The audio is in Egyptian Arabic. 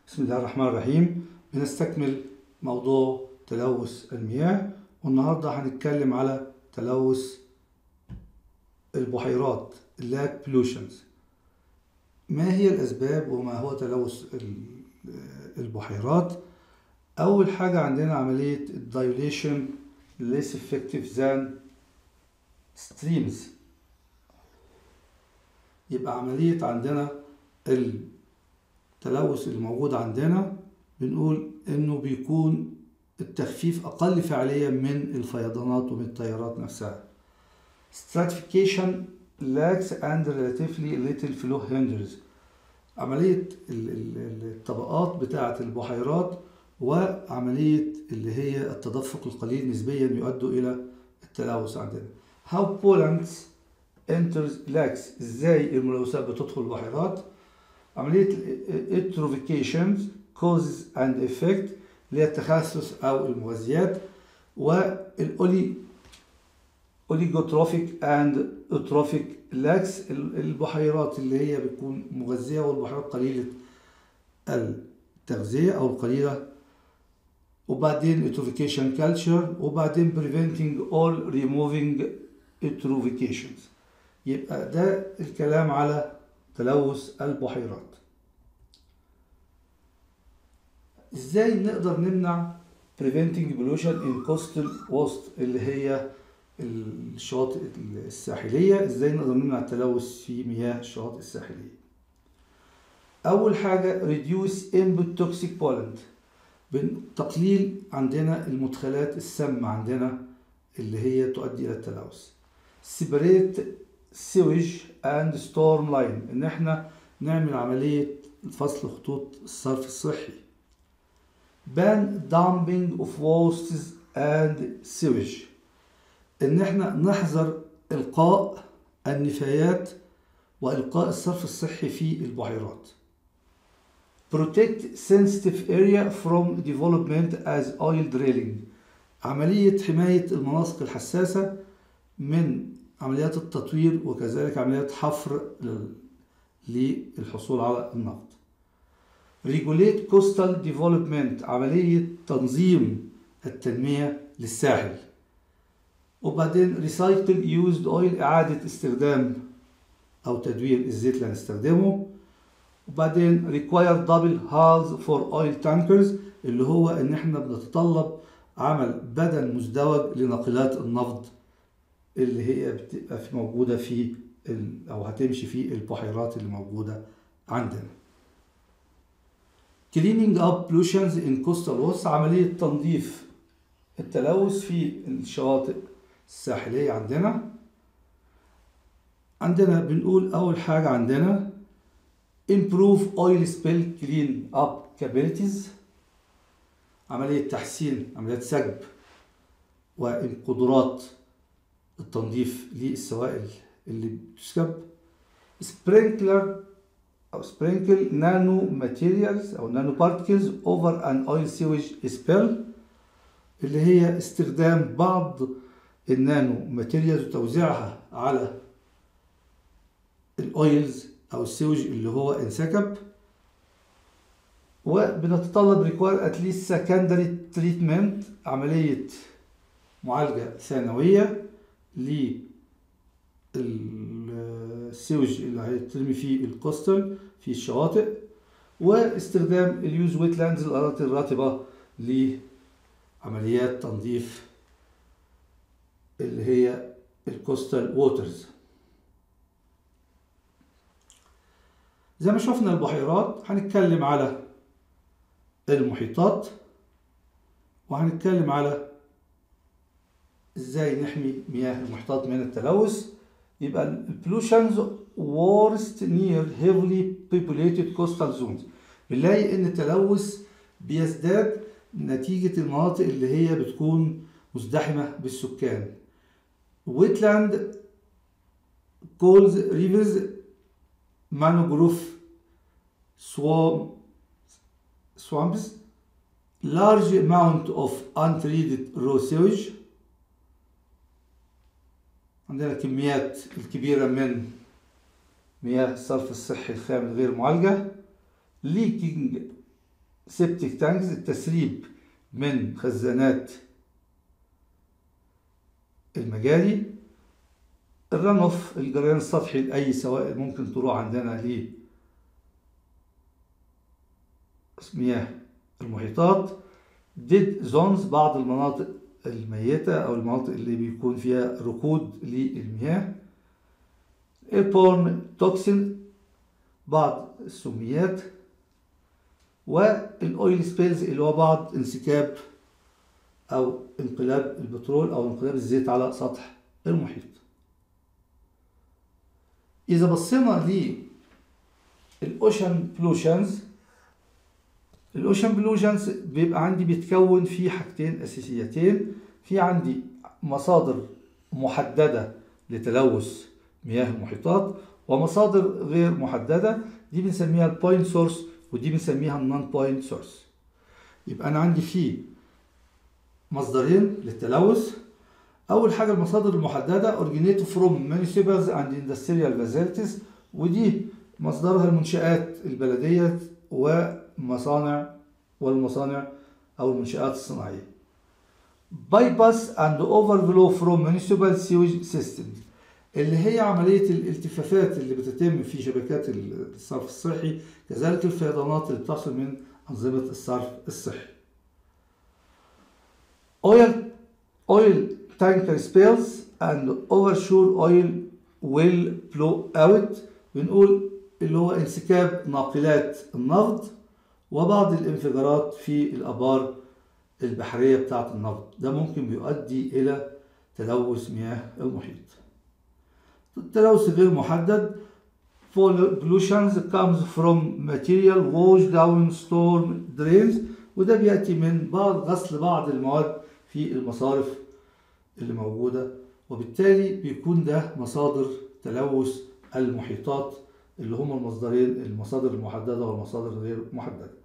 بسم الله الرحمن الرحيم بنستكمل موضوع تلوث المياه والنهارده هنتكلم على تلوث البحيرات اللاك بلوشنز ما هي الأسباب وما هو تلوث ال- البحيرات أول حاجة عندنا عملية الدايليشن less effective than streams يبقى عملية عندنا التلوث الموجود عندنا بنقول انه بيكون التخفيف اقل فعالية من الفيضانات ومن التيارات نفسها stratification lacks and relatively little flow hinders عملية ال- ال- الطبقات بتاعة البحيرات وعملية اللي هي التدفق القليل نسبيا يؤدوا إلى التلوث عندنا how pollens enters lacks ازاي الملوثات بتدخل البحيرات عملية الاتروفيكيشنز causes and effect اللي هي التخسس أو المغذيات والأولي اوليجوتروفيك اند اوتروفيك لاكس البحيرات اللي هي بتكون مغذية والبحيرات قليلة التغذية أو القليلة وبعدين eutrophication culture وبعدين preventing all removing eutrophications يبقى ده الكلام على تلوث البحيرات ازاي نقدر نمنع preventing pollution in coastal waste اللي هي الشواطئ الساحلية ازاي نقدر نمنع التلوث في مياه الشواطئ الساحلية اول حاجة reduce input toxic pollutant بن- تقليل عندنا المدخلات السامة عندنا اللي هي تؤدي الى التلوث separate sewage and storm line ان احنا نعمل عملية فصل خطوط الصرف الصحي ban dumping of wastes and sewage ان احنا نحذر القاء النفايات والقاء الصرف الصحي في البحيرات protect sensitive area from development as oil drilling عملية حماية المناطق الحساسة من عمليات التطوير وكذلك عمليات حفر لل- للحصول على النفط regulate coastal development عملية تنظيم التنمية للساحل وبعدين ريسايكل يوزد اويل اعاده استخدام او تدوير الزيت اللي هنستخدمه وبعدين ريكواير دبل هالز فور اويل تانكرز اللي هو ان احنا بنتطلب عمل بدل مزدوج لناقلات النفط اللي هي بتبقى في موجوده في ال- او هتمشي في البحيرات اللي موجوده عندنا cleaning up pollutions in coastal waters عمليه تنظيف التلوث في الشواطئ الساحلية عندنا عندنا بنقول أول حاجة عندنا improve oil spill clean up capabilities عملية تحسين عمليات سكب وقدرات التنظيف للسوائل اللي بتسكب sprinkler أو sprinkle nano materials أو nano particles over an oil sewage spill اللي هي استخدام بعض النانو ماتيريالز وتوزيعها على الاويلز او السوج اللي هو انسكب وبنتطلب ريكوير اتليست سكندري تريتمنت عمليه معالجه ثانويه للسوج اللي هيترمي فيه الكوستل في الشواطئ واستخدام اليوز ويتلاندز الاراضي الرطبه لعمليات تنظيف اللي هي الكوستال ووترز زي ما شفنا البحيرات هنتكلم على المحيطات وهنتكلم على ازاي نحمي مياه المحيطات من التلوث يبقى البولوشنز worst near heavily populated coastal zones بنلاقي ان التلوث بيزداد نتيجة المناطق اللي هي بتكون مزدحمة بالسكان wetland calls rivers mangrove swamp swamps large amount of untreated raw sewage عندنا كميات الكبيرة من مياه الصرف الصحي الخام الغير معالجة leaking سيبتيك تانكس التسريب من خزانات المجاري الرن اوف الجريان السطحي لأي سوائل ممكن تروح عندنا ل مياه المحيطات ديد زونز بعض المناطق الميتة أو المناطق اللي بيكون فيها ركود للمياه ايربورن توكسين بعض السميات والاويل سبيلز اللي هو بعض انسكاب او انقلاب البترول او انقلاب الزيت على سطح المحيط اذا بصينا للاوشن بلوشنز الاوشن بلوشنز بيبقى عندي بيتكون في حاجتين اساسيتين في عندي مصادر محدده لتلوث مياه المحيطات ومصادر غير محدده دي بنسميها البوينت سورس ودي بنسميها النون بوينت سورس يبقى انا عندي في مصدرين للتلوث اول حاجه المصادر المحدده originated from municipals and industrial facilities ودي مصدرها المنشآت البلديه ومصانع والمصانع او المنشآت الصناعيه bypass and overflow from municipal sewage systems اللي هي عملية الالتفافات اللي بتتم في شبكات الصرف الصحي كذلك الفيضانات اللي بتحصل من أنظمة الصرف الصحي. Oil oil tanker spills and overshore oil will flow out بنقول اللي هو انسكاب ناقلات النفط وبعض الانفجارات في الآبار البحرية بتاعة النفط ده ممكن بيؤدي إلى تلوث مياه المحيط. التلوث غير محدد pollutions comes from material wash down storm drains وده بيأتي من بعض غسل بعض المواد في المصارف اللي موجودة وبالتالي بيكون ده مصادر تلوث المحيطات اللي هما المصدرين المصادر المحددة والمصادر غير محددة